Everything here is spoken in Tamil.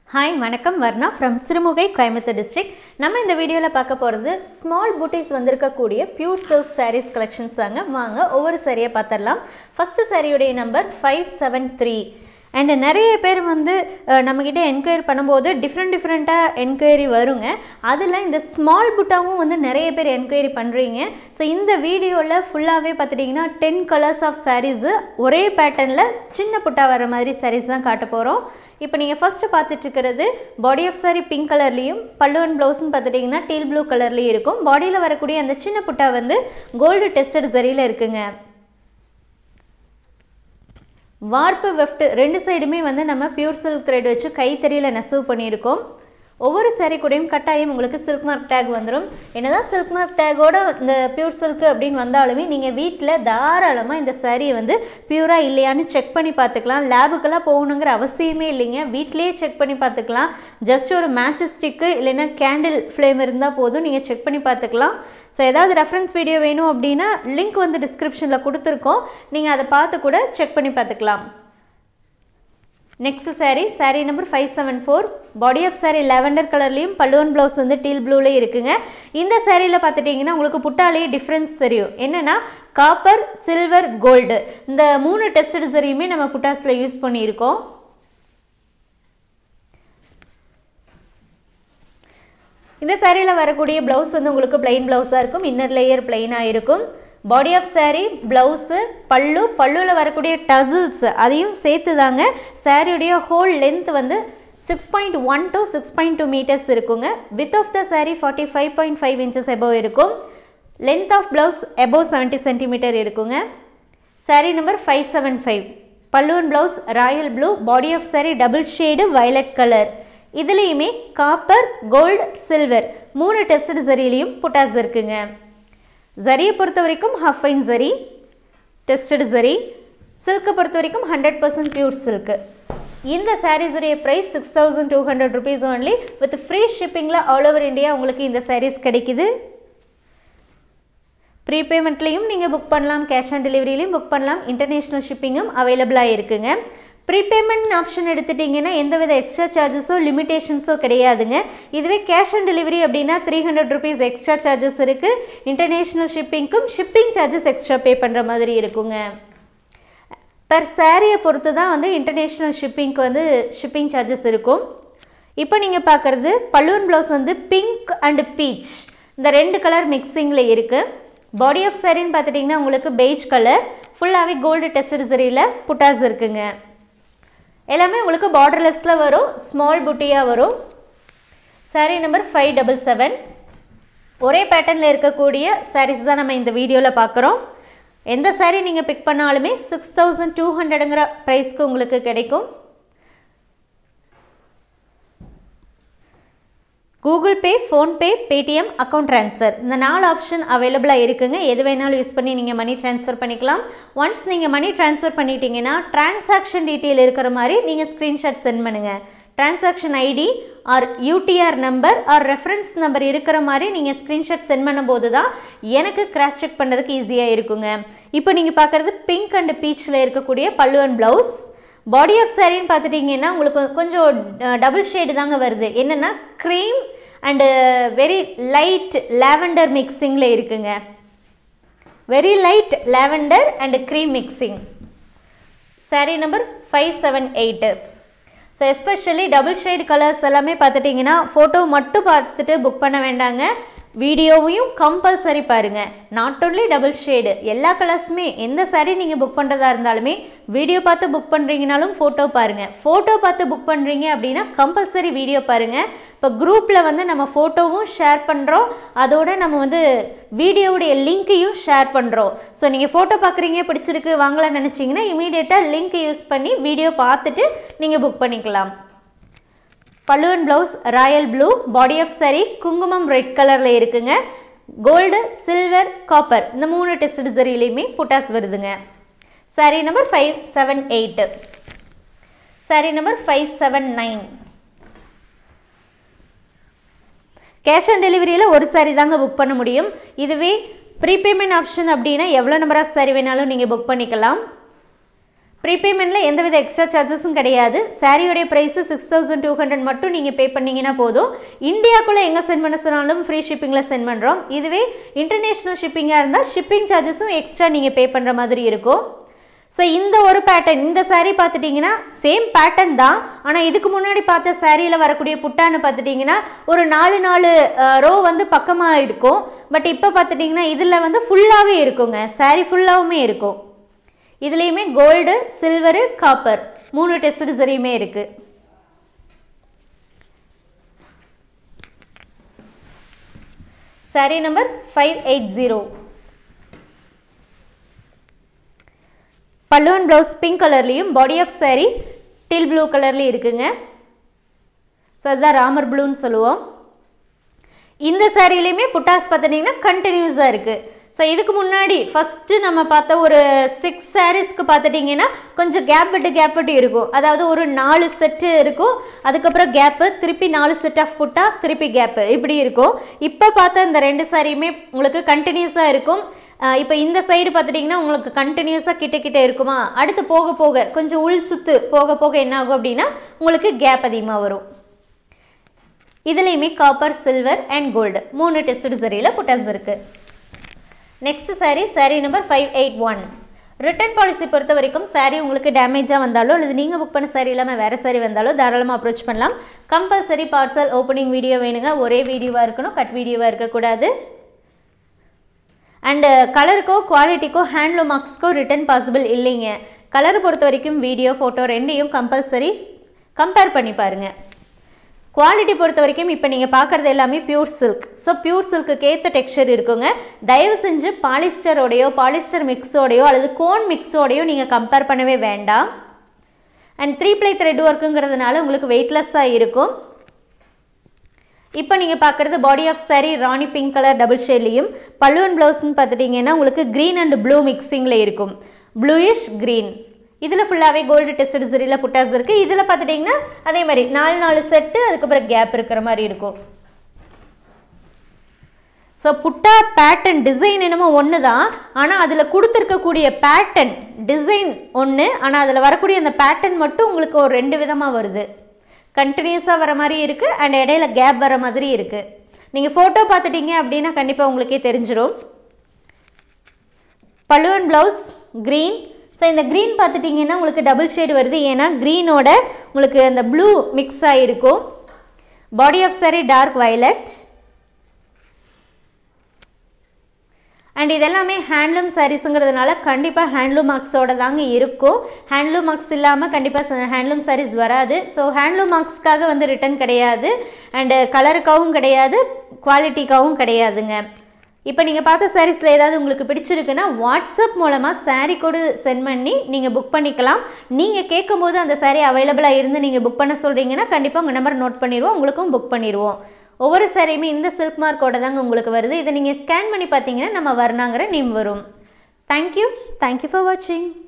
ஹாய் வணக்கம் வர்ணா ஃப்ரம் சிறுமுகை கோயம்புத்தூர் டிஸ்ட்ரிக்ட் நம்ம இந்த வீடியோவில் பார்க்க போகிறது ஸ்மால் பூட்டிஸ் வந்திருக்கக்கூடிய பியூர் சில்க் sarees கலெக்ஷன்ஸ் தாங்க வாங்க ஒவ்வொரு சாரியை பார்த்துடலாம் ஃபஸ்ட்டு சாரியுடைய number five seven three and நிறைய பேர் வந்து அஹ், நம்மக்கிட்ட என்கொயரி பண்ணும்போது டிஃப்ரெண்ட் டிஃப்ரெண்ட்டாக என்கொயரி வருங்க அதில் இந்த ஸ்மால் புட்டாவும் வந்து நிறைய பேர் என்கொயரி பண்ணுறீங்க ஸோ இந்த வீடியோவில் ஃபுல்லாகவே பார்த்துட்டிங்கன்னா டென் கலர்ஸ் ஆஃப் சாரீஸு ஒரே பேட்டர்னில் சின்ன புட்டா வர மாதிரி சாரீஸ் தான் காட்ட போகிறோம் இப்போ நீங்கள் ஃபஸ்ட்டு பார்த்துட்ருக்கிறது பாடி ஆஃப் சாரி பிங்க் கலர்லேயும் பல்லுவன் ப்ளவுஸ்னு பார்த்துட்டிங்கன்னா டீல் ப்ளூ கலர்லேயும் இருக்கும் பாடியில் வரக்கூடிய அந்த சின்ன புட்டா வந்து கோல்டு டெஸ்டட் சரியில் இருக்குங்க வார்ப்பு வெஃப்ட் ரெண்டு சைடுமே வந்து நம்ம பியூர் சில்க் த்ரெட் வச்சு கைத்தறியில் நெசவு பண்ணியிருக்கோம் ஒவ்வொரு saree கூடயும் கட்டாயம் உங்களுக்கு சில்க் மார்க் டேக் வந்துடும் என்னதான் சில்க் மார்க் டேக்கோட இந்த பியூர் சில்க் அப்படின்னு வந்தாலுமே நீங்கள் வீட்டில் தாராளமாக இந்த சாரியை வந்து பியூராக இல்லையான்னு செக் பண்ணி பார்த்துக்கலாம் லேபுக்கெல்லாம் போகணுங்கிற அவசியமே இல்லைங்க வீட்டிலேயே செக் பண்ணி பார்த்துக்கலாம் ஜஸ்ட் ஒரு மேட்ச் ஸ்டிக்கு இல்லைன்னா கேண்டில் ஃப்ளேம் இருந்தால் போதும் நீங்கள் செக் பண்ணி பார்த்துக்கலாம் ஸோ ஏதாவது ரெஃபரன்ஸ் வீடியோ வேணும் அப்படின்னா லிங்க் வந்து டிஸ்கிரிப்ஷனில் கொடுத்துருக்கோம் நீங்கள் அதை பார்த்து கூட செக் பண்ணி பார்த்துக்கலாம் next saree saree number five seven four body of saree lavender கலர்லேயும் பல்லுவன் ப்ளவுஸ் வந்து டீல் ப்ளூலேயும் இருக்குங்க இந்த சாரியில் பார்த்துட்டிங்கன்னா உங்களுக்கு புட்டாலேயே டிஃப்ரென்ஸ் தெரியும் என்னென்னா காப்பர் சில்வர் கோல்டு இந்த மூணு டெஸ்டட் சரியுமே நம்ம புட்டாஸில் யூஸ் பண்ணியிருக்கோம் இந்த சாரியில் வரக்கூடிய ப்ளவுஸ் வந்து உங்களுக்கு பிளைன் ப்ளவுஸாக இருக்கும் இன்னர் லேயர் பிளைனாக இருக்கும் பாடி ஆஃப் saree ப்ளவுஸு பல்லு பல்லுவில் வரக்கூடிய டசில்ஸ் அதையும் சேர்த்து தாங்க சாரியுடைய ஹோல் லென்த் வந்து six point one two six point two meters இருக்குங்க with of the saree forty five point five inches above இருக்கும் length of blouse above seventy centimeter இருக்குங்க saree number five seven five பல்லுவன் blouse royal blue body of saree double shade violet colour இதுலேயுமே காப்பர் கோல்டு சில்வர் மூணு டெஸ்டட் சரிலையும் புட்டாஸ் இருக்குங்க ஜரியை பொறுத்த வரைக்கும் half fine zari tested zari சில்க்கை பொறுத்த வரைக்கும் ஹண்ட்ரட் பர்சன்ட் பியூர் சில்க்கு இந்த சாரீஸுடைய price six thousand two hundred rupees only with free ஷிப்பிங்கில் ஆல் ஓவர் இந்தியா உங்களுக்கு இந்த சாரீஸ் கிடைக்குது ப்ரீபேமெண்ட்லேயும் நீங்கள் புக் பண்ணலாம் கேஷ் ஆன் டெலிவரிலையும் புக் பண்ணலாம் இன்டர்நேஷ்னல் ஷிப்பிங்கும் அவைலபிளாக இருக்குங்க ப்ரீபேமெண்ட் ஆப்ஷன் எடுத்துட்டிங்கன்னா எந்தவித எக்ஸ்ட்ரா சார்ஜஸோ லிமிடேஷன்ஸோ கிடையாதுங்க இதுவே கேஷ் ஆன் டெலிவரி அப்படின்னா three hundred rupees extra charges இருக்குது இன்டர்நேஷ்னல் ஷிப்பிங்க்கும் ஷிப்பிங் சார்ஜஸ் எக்ஸ்ட்ரா பே பண்ணுற மாதிரி இருக்குங்க பெர் சாரியை பொறுத்து தான் வந்து இன்டர்நேஷ்னல் ஷிப்பிங்க்கு வந்து ஷிப்பிங் சார்ஜஸ் இருக்கும் இப்போ நீங்கள் பார்க்குறது பல்லுவன் ப்ளவுஸ் வந்து பிங்க் அண்ட் பீச் இந்த ரெண்டு கலர் மிக்சிங்கில் இருக்குது பாடி ஆஃப் சாரின்னு பார்த்துட்டிங்கன்னா உங்களுக்கு பெய்ஜ் கலர் ஃபுல்லாகவே கோல்டு டெஸ்டட் சரியில் புட்டாஸ் இருக்குங்க எல்லாமே உங்களுக்கு பார்டர்லெஸில் வரும் ஸ்மால் புட்டியாக வரும் saree number five double seven ஒரே பேட்டர்னில் இருக்கக்கூடிய சாரீஸ் தான் நம்ம இந்த வீடியோவில் பார்க்குறோம் எந்த saree நீங்கள் பிக் பண்ணாலுமே சிக்ஸ் தௌசண்ட் டூ ஹண்ட்ரடுங்கிற ப்ரைஸ்க்கு உங்களுக்கு கிடைக்கும் Google Pay PhonePe Paytm account transfer இந்த நாலு ஆப்ஷன் அவைலபிளாக இருக்குங்க எது வேணாலும் யூஸ் பண்ணி நீங்கள் மணி ட்ரான்ஸ்ஃபர் பண்ணிக்கலாம் ஒன்ஸ் நீங்கள் மணி ட்ரான்ஸ்ஃபர் பண்ணிட்டீங்கன்னா டிரான்சாக்ஷன் டீட்டெயில் இருக்கிற மாதிரி நீங்கள் ஸ்க்ரீன்ஷாட் சென்ட் பண்ணுங்கள் transaction ID or UTR number or reference number இருக்கிற மாதிரி நீங்கள் ஸ்க்ரீன்ஷாட் சென்ட் பண்ணும்போது தான் எனக்கு கிராஸ் செக் பண்ணுறதுக்கு ஈஸியாக இருக்குங்க இப்போ நீங்கள் பார்க்குறது பிங்க் அண்ட் பீச்சில் இருக்கக்கூடிய பல்லுவன் ப்ளவுஸ் பாடி ஆஃப் சாரின்னு பார்த்துட்டிங்கன்னா உங்களுக்கு கொஞ்சம் டபுள் ஷேடு தாங்க வருது என்னென்னா cream and very light lavender மிக்சிங்கில் இருக்குங்க very light lavender and cream mixing saree number five seven eight so especially double shade colours எல்லாமே பார்த்துட்டிங்கன்னா ஃபோட்டோ மட்டும் பார்த்துட்டு புக் பண்ண வேண்டாங்க வீடியோவையும் கம்பல்சரி பாருங்கள் நாட் only டபுள் ஷேடு எல்லா கலர்ஸுமே எந்த saree நீங்கள் புக் பண்ணுறதா இருந்தாலுமே வீடியோ பார்த்து புக் பண்ணுறீங்கனாலும் ஃபோட்டோ பாருங்கள் ஃபோட்டோ பார்த்து புக் பண்ணுறீங்க அப்படின்னா கம்பல்சரி வீடியோ பாருங்கள் இப்போ குரூப்பில் வந்து நம்ம ஃபோட்டோவும் ஷேர் பண்ணுறோம் அதோட நம்ம வந்து வீடியோவுடைய லிங்க்கையும் ஷேர் பண்ணுறோம் ஸோ நீங்கள் ஃபோட்டோ பார்க்குறீங்க பிடிச்சிருக்கு வாங்கலாம்னு நினச்சிங்கன்னா இமீடியட்டாக லிங்க் யூஸ் பண்ணி வீடியோ பார்த்துட்டு நீங்கள் புக் பண்ணிக்கலாம் பல்லுவன் blouse royal blue body of saree குங்குமம் ரெட் கலரில் இருக்குங்க கோல்டு சில்வர் காப்பர் இந்த மூணு டெஸ்ட் சரியிலையுமே புட்டாஸ் வருதுங்க saree number five seven eight saree number five seven nine cash on டெலிவரியில் ஒரு saree தாங்க புக் பண்ண முடியும் இதுவே ப்ரீபேமெண்ட் ஆப்ஷன் அப்படின்னா எவ்வளோ நம்பர் ஆஃப் saree வேணாலும் நீங்கள் புக் பண்ணிக்கலாம் ப்ரீபேமெண்ட்டில் எந்தவித எக்ஸ்ட்ரா சார்ஜஸும் கிடையாது சாரியோடைய price six thousand two hundred மட்டும் நீங்கள் பே பண்ணிங்கன்னா போதும் இந்தியாக்குள்ளே எங்கே சென்ட் பண்ண சொன்னாலும் ஃப்ரீ ஷிப்பிங்கில் சென்ட் பண்ணுறோம் இதுவே இன்டர்நேஷ்னல் ஷிப்பிங்காக இருந்தால் ஷிப்பிங் சார்ஜஸும் எக்ஸ்ட்ரா நீங்கள் பே பண்ணுற மாதிரி இருக்கும் ஸோ இந்த ஒரு பேட்டர்ன் இந்த saree பார்த்துட்டிங்கன்னா சேம் பேட்டர்ன் தான் ஆனால் இதுக்கு முன்னாடி பார்த்த சாரியில் வரக்கூடிய புட்டான்னு பார்த்துட்டிங்கன்னா ஒரு நாலு நாலு ரோ வந்து பக்கமாக இருக்கும் பட் இப்போ பார்த்துட்டிங்கன்னா இதில் வந்து ஃபுல்லாகவே இருக்குங்க saree ஃபுல்லாகவுமே இருக்கும் இதுலேயுமே கோல்டு சில்வரு காப்பர் மூணு டெஸ்ட் சரியுமே இருக்குது saree number five eight zero பல்லுவன் ப்ளவுஸ் பிங்க் கலர்லேயும் body of saree teal blue கலர்லேயும் இருக்குங்க ஸோ அதுதான் ராமர் ப்ளூன்னு சொல்லுவோம் இந்த சாரிலையுமே புட்டாஸ் பார்த்துட்டிங்கன்னா கண்டினியூஸாக இருக்குது ஸோ இதுக்கு முன்னாடி ஃபஸ்ட்டு நம்ம பார்த்த ஒரு சிக்ஸ் சாரீஸ்க்கு பார்த்துட்டிங்கன்னா கொஞ்சம் கேப் விட்டு கேப் விட்டு இருக்கும் அதாவது ஒரு நாலு செட்டு இருக்கும் அதுக்கப்புறம் கேப்பு திருப்பி நாலு செட் ஆஃப் புட்டா திருப்பி கேப்பு இப்படி இருக்கும் இப்போ பார்த்த இந்த ரெண்டு சாரியுமே உங்களுக்கு கண்டினியூஸாக இருக்கும் இப்போ இந்த சைடு பார்த்துட்டிங்கன்னா உங்களுக்கு கண்டினியூஸாக கிட்ட கிட்ட இருக்குமா அடுத்து போக போக கொஞ்சம் உள் சுத்து போக போக என்ன ஆகும் அப்படின்னா உங்களுக்கு கேப் அதிகமாக வரும் இதுலேயுமே காப்பர் சில்வர் அண்ட் கோல்டு மூணு டெஸ்ட் சரியில் புட்டாஸ் இருக்குது next saree saree number five eight one return policy பொறுத்த வரைக்கும் saree உங்களுக்கு டேமேஜாக வந்தாலோ அல்லது நீங்கள் புக் பண்ண saree இல்லாமல் வேறு saree வந்தாலோ தாராளமாக அப்ரோச் பண்ணலாம் கம்பல்சரி பார்சல் ஓப்பனிங் வீடியோ வேணுங்க ஒரே வீடியோவாக இருக்கணும் கட் வீடியோவாக இருக்கக்கூடாது அண்டு கலருக்கோ குவாலிட்டிக்கோ ஹேண்ட்லூம் மார்க்ஸ்க்கோ ரிட்டர்ன் பாசிபிள் இல்லைங்க கலர் பொறுத்த வரைக்கும் வீடியோ ஃபோட்டோ ரெண்டையும் கம்பல்சரி கம்பேர் பண்ணி பாருங்கள் குவாலிட்டி பொறுத்த வரைக்கும் இப்போ நீங்கள் பார்க்குறது எல்லாமே பியூர் சில்க் ஸோ பியூர் சில்க்குக்கு ஏற்ற டெக்ஸ்சர் இருக்குங்க தயவு செஞ்சு பாலிஸ்டரோடையோ பாலிஸ்டர் மிக்ஸோடையோ அல்லது கோன் மிக்ஸோடையோ நீங்கள் கம்பேர் பண்ணவே வேண்டாம் அண்ட் த்ரீ ப்ளை த்ரெட் ஒர்க்குங்கிறதுனால உங்களுக்கு வெயிட்லெஸ்ஸாக இருக்கும் இப்போ நீங்கள் பார்க்குறது body of saree rani pink colour double ஷேட்லேயும் பல்லுவன் ப்ளவுஸ்னு பார்த்துட்டிங்கன்னா உங்களுக்கு க்ரீன் அண்ட் ப்ளூ மிக்சிங்கில் இருக்கும் ப்ளூயிஷ் க்ரீன் இதில் ஃபுல்லாகவே கோல்டு டெஸ்டட் சரியில் புட்டாஸ் இருக்குது இதில் பார்த்துட்டிங்கன்னா அதே மாதிரி நாலு நாலு செட்டு அதுக்கப்புறம் கேப் இருக்கிற மாதிரி இருக்கும் ஸோ புட்டா பேட்டர்ன் டிசைன் என்னமோ ஒன்று தான் ஆனால் அதில் கொடுத்துருக்கக்கூடிய பேட்டர்ன் டிசைன் ஒன்று ஆனால் அதில் வரக்கூடிய அந்த பேட்டர்ன் மட்டும் உங்களுக்கு ஒரு ரெண்டு விதமாக வருது கண்டினியூஸாக வர மாதிரி இருக்குது அண்ட் இடையில கேப் வர மாதிரி இருக்குது நீங்கள் ஃபோட்டோ பார்த்துட்டீங்க அப்படின்னா கண்டிப்பாக உங்களுக்கே தெரிஞ்சிடும் பல்லுவன் ப்ளவுஸ் க்ரீன் ஸோ இந்த க்ரீன் பார்த்துட்டிங்கன்னா உங்களுக்கு டபுள் ஷேடு வருது ஏன்னா க்ரீனோட உங்களுக்கு அந்த ப்ளூ மிக்ஸ் ஆகிருக்கும் body of saree dark violet and இதெல்லாமே ஹேண்ட்லூம் சாரீஸுங்கிறதுனால கண்டிப்பாக ஹேண்ட்லூம் மார்க்ஸோட தாங்க இருக்கும் ஹேண்ட்லூம் மார்க்ஸ் இல்லாமல் கண்டிப்பாக ஹேண்ட்லூம் சாரீஸ் வராது ஸோ ஹேண்ட்லூம் மார்க்ஸ்க்காக வந்து ரிட்டர்ன் கிடையாது அண்டு கலருக்காகவும் கிடையாது குவாலிட்டிக்காகவும் கிடையாதுங்க இப்போ நீங்கள் பார்த்த சாரீஸில் ஏதாவது உங்களுக்கு பிடிச்சிருக்குன்னா வாட்ஸ்அப் மூலமாக saree கோடு சென்ட் பண்ணி நீங்கள் புக் பண்ணிக்கலாம் நீங்கள் கேட்கும்போது அந்த saree அவைலபிளாக இருந்து நீங்கள் புக் பண்ண சொல்கிறீங்கன்னா கண்டிப்பாக உங்கள் நம்பர் நோட் பண்ணிடுவோம் உங்களுக்கும் புக் பண்ணிடுவோம் ஒவ்வொரு சாரியுமே இந்த சில்க் மார்க்கோட தாங்க உங்களுக்கு வருது இதை நீங்கள் ஸ்கேன் பண்ணி பார்த்தீங்கன்னா நம்ம வர்ணாங்கிற நேம் வரும் தேங்க்யூ தேங்க்யூ ஃபார் வாட்சிங்